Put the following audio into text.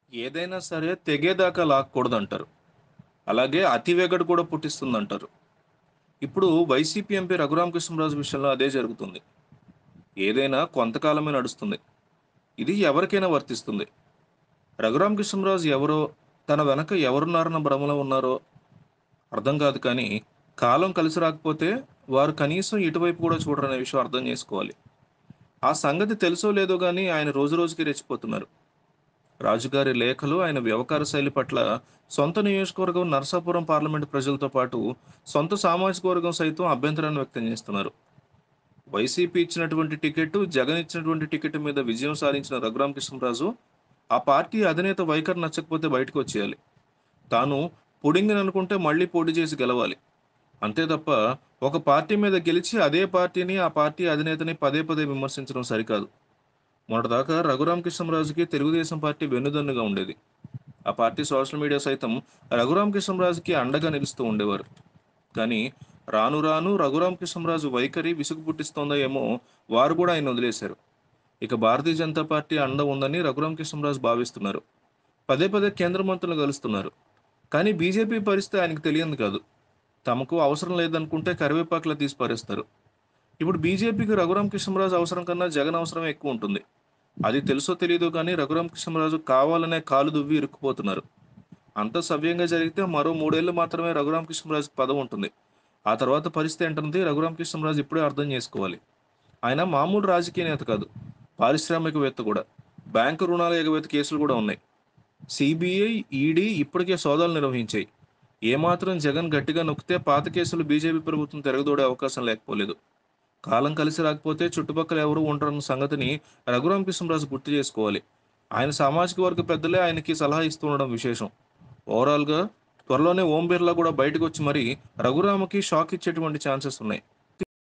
ఏదైనా సరే తెగేదాకా లాక్కూడదంటారు అలాగే అతివేగడు కూడా పుట్టిస్తుందంటారు ఇప్పుడు వైసీపీ ఎంపీ రఘురామకృష్ణరాజు విషయంలో అదే జరుగుతుంది ఏదైనా కొంతకాలమే నడుస్తుంది ఇది ఎవరికైనా వర్తిస్తుంది రఘురామకృష్ణరాజు ఎవరో తన వెనక ఎవరున్నారన్న భ్రమలో ఉన్నారో అర్థం కాదు కానీ కాలం కలిసి రాకపోతే వారు కనీసం ఇటువైపు కూడా చూడరనే విషయం అర్థం చేసుకోవాలి ఆ సంగతి తెలుసో లేదో కానీ ఆయన రోజు రోజుకి రెచ్చిపోతున్నారు రాజుగారి లేఖలు ఆయన వ్యవహార శైలి పట్ల సొంత నియోజకవర్గం నరసాపురం పార్లమెంటు ప్రజలతో పాటు సొంత సామాజిక వర్గం సైతం అభ్యంతరాన్ని వ్యక్తం చేస్తున్నారు వైసీపీ ఇచ్చినటువంటి టికెట్ జగన్ ఇచ్చినటువంటి టికెట్ మీద విజయం సాధించిన రఘురామ కృష్ణరాజు ఆ పార్టీ అధినేత వైఖరి నచ్చకపోతే బయటకు వచ్చేయాలి తాను పొడింగిని అనుకుంటే మళ్ళీ పోటీ చేసి గెలవాలి అంతే తప్ప ఒక పార్టీ మీద గెలిచి అదే పార్టీని ఆ పార్టీ అధినేతని పదే పదే విమర్శించడం సరికాదు మొన్నటిదాకా రఘురామ కృష్ణరాజుకి తెలుగుదేశం పార్టీ వెన్నుదన్నుగా ఉండేది ఆ పార్టీ సోషల్ మీడియా సైతం రఘురామ కృష్ణరాజుకి అండగా నిలుస్తూ ఉండేవారు కానీ రాను రాను రఘురామ కృష్ణరాజు వైఖరి విసుగు పుట్టిస్తోందో ఏమో వారు కూడా ఆయన వదిలేశారు ఇక భారతీయ జనతా పార్టీ అండ ఉందని రఘురామ కృష్ణరాజు భావిస్తున్నారు పదే పదే కేంద్ర మంత్రులు కలుస్తున్నారు కానీ బీజేపీ పరిస్థితి ఆయనకు తెలియదు కాదు తమకు అవసరం లేదనుకుంటే కరివేపాకులా తీసి పారేస్తారు ఇప్పుడు బీజేపీకి రఘురామ కృష్ణరాజు అవసరం కన్నా జగన్ అవసరమే ఎక్కువ ఉంటుంది అది తెలుసో తెలియదు కానీ రఘురామ కృష్ణరాజు కావాలనే కాలు దువ్వి ఇరుక్కుపోతున్నారు అంత సవ్యంగా జరిగితే మరో మూడేళ్లు మాత్రమే రఘురామ కృష్ణరాజుకి పదవి ఉంటుంది ఆ తర్వాత పరిస్థితి ఏంటన్నది రఘురామ కృష్ణరాజు ఇప్పుడే అర్థం చేసుకోవాలి ఆయన మామూలు రాజకీయ నేత కాదు పారిశ్రామికవేత్త కూడా బ్యాంకు రుణాల ఎగవేత కేసులు కూడా ఉన్నాయి సిబిఐ ఈడీ ఇప్పటికే సోదాలు నిర్వహించాయి ఏమాత్రం జగన్ గట్టిగా నొక్కితే పాత కేసులు బీజేపీ ప్రభుత్వం తిరగదోడే అవకాశం లేకపోలేదు కాలం కలిసి రాకపోతే చుట్టుపక్కల ఎవరు ఉండరన్న సంగతిని రఘురామ కృష్ణరాజు గుర్తు చేసుకోవాలి ఆయన సామాజిక వర్గ పెద్దలే ఆయనకి సలహా ఇస్తుండడం విశేషం ఓవరాల్గా త్వరలోనే ఓం బిర్లా కూడా బయటకు వచ్చి మరి రఘురామకి షాక్ ఇచ్చేటువంటి ఛాన్సెస్ ఉన్నాయి